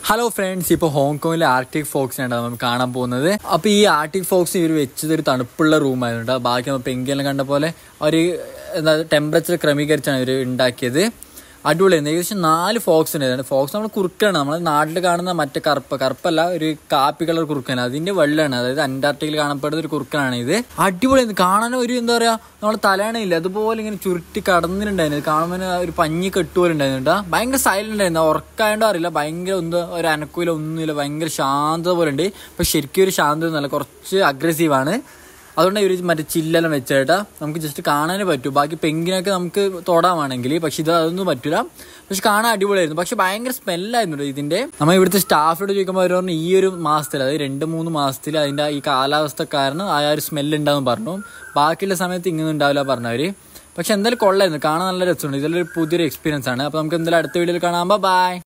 hello friends ഇപ്പോൾ ഹോങ്കോങ്ങിലെ Arctic ഫോക്സിനാണ് നമ്മൾ കാണാൻ പോകുന്നത് അപ്പോൾ ഈ ആർട്ടിക് ഫോക്സ് ഇവർ വെച്ചത് ഒരു തണുപ്പുള്ള റൂമായിരുന്നു ബാക്കി നമ്മൾ പെങ്കിയെല്ലാം കണ്ട പോലെ ഒരു എന്താ ടെമ്പറേച്ചർ ക്രമീകരിച്ചാണ് ഇവർ ഉണ്ടാക്കിയത് അടിപൊളിയായിരുന്നു ഏകദേശം നാല് ഫോക്സ് ഉണ്ടായിരുന്നു ഫോക്സ് നമ്മൾ കുറുക്കാണ് നമ്മൾ നാട്ടിൽ കാണുന്ന മറ്റേ കറുപ്പ് കറുപ്പല്ല ഒരു കാപ്പി കളർ കുറുക്കാണ് അതിന്റെ വെള്ളമാണ് അതായത് അന്റാർട്ടിക്കയിൽ കാണപ്പെടുന്ന ഒരു കുറുക്കാണ് ഇത് അടിപൊളിയായിരുന്നു കാണാൻ ഒരു എന്താ പറയാ നമ്മൾ തലയണയില്ല അതുപോലെ ഇങ്ങനെ ചുരുട്ടി കടന്നിട്ടുണ്ടായിരുന്നു കാണുമ്പോൾ ഒരു പഞ്ഞി കെട്ടുപോലെ ഉണ്ടായിരുന്നു ഭയങ്കര സൈലന്റ് ആയിരുന്നു ഉറക്കായോണ്ടോ അറിയില്ല ഭയങ്കര ഒന്ന് ഒരു അനക്കൂല ഒന്നുമില്ല ഭയങ്കര ശാന്തത പോലെ ഉണ്ട് പക്ഷെ ശരിക്കും ഒരു ശാന്തത ഒന്നുമല്ല കുറച്ച് അഗ്രസീവാണ് അതുകൊണ്ട് ഇവർ മറ്റേ ചില്ലെല്ലാം വെച്ചേട്ടാ നമുക്ക് ജസ്റ്റ് കാണാനേ പറ്റൂ ബാക്കി പെങ്കിനൊക്കെ നമുക്ക് തൊടാമാണെങ്കിൽ പക്ഷെ ഇത് അതൊന്നും പറ്റില്ല പക്ഷെ കാണാൻ അടിപൊളിയായിരുന്നു പക്ഷെ ഭയങ്കര സ്മെല്ലായിരുന്നു ഇതിന്റെ നമ്മൾ ഇവിടുത്തെ സ്റ്റാഫിനോട് ചോദിക്കുമ്പോൾ അവർ പറഞ്ഞു ഈ ഒരു മാസത്തിൽ അതായത് രണ്ട് മൂന്ന് മാസത്തിൽ അതിന്റെ ഈ കാലാവസ്ഥ കാരണം ആ ഒരു സ്മെല്ല് ഉണ്ടാവും പറഞ്ഞു ബാക്കിയുള്ള സമയത്ത് ഇങ്ങനെ ഉണ്ടാവില്ല പറഞ്ഞവര് പക്ഷെ എന്തായാലും കൊള്ളായിരുന്നു കാണാൻ നല്ല രസമുണ്ട് ഇതിലൊരു പുതിയൊരു എക്സ്പീരിയൻസ് ആണ് അപ്പൊ നമുക്ക് എന്തായാലും അടുത്ത വീഡിയോയിൽ കാണാം ബൈ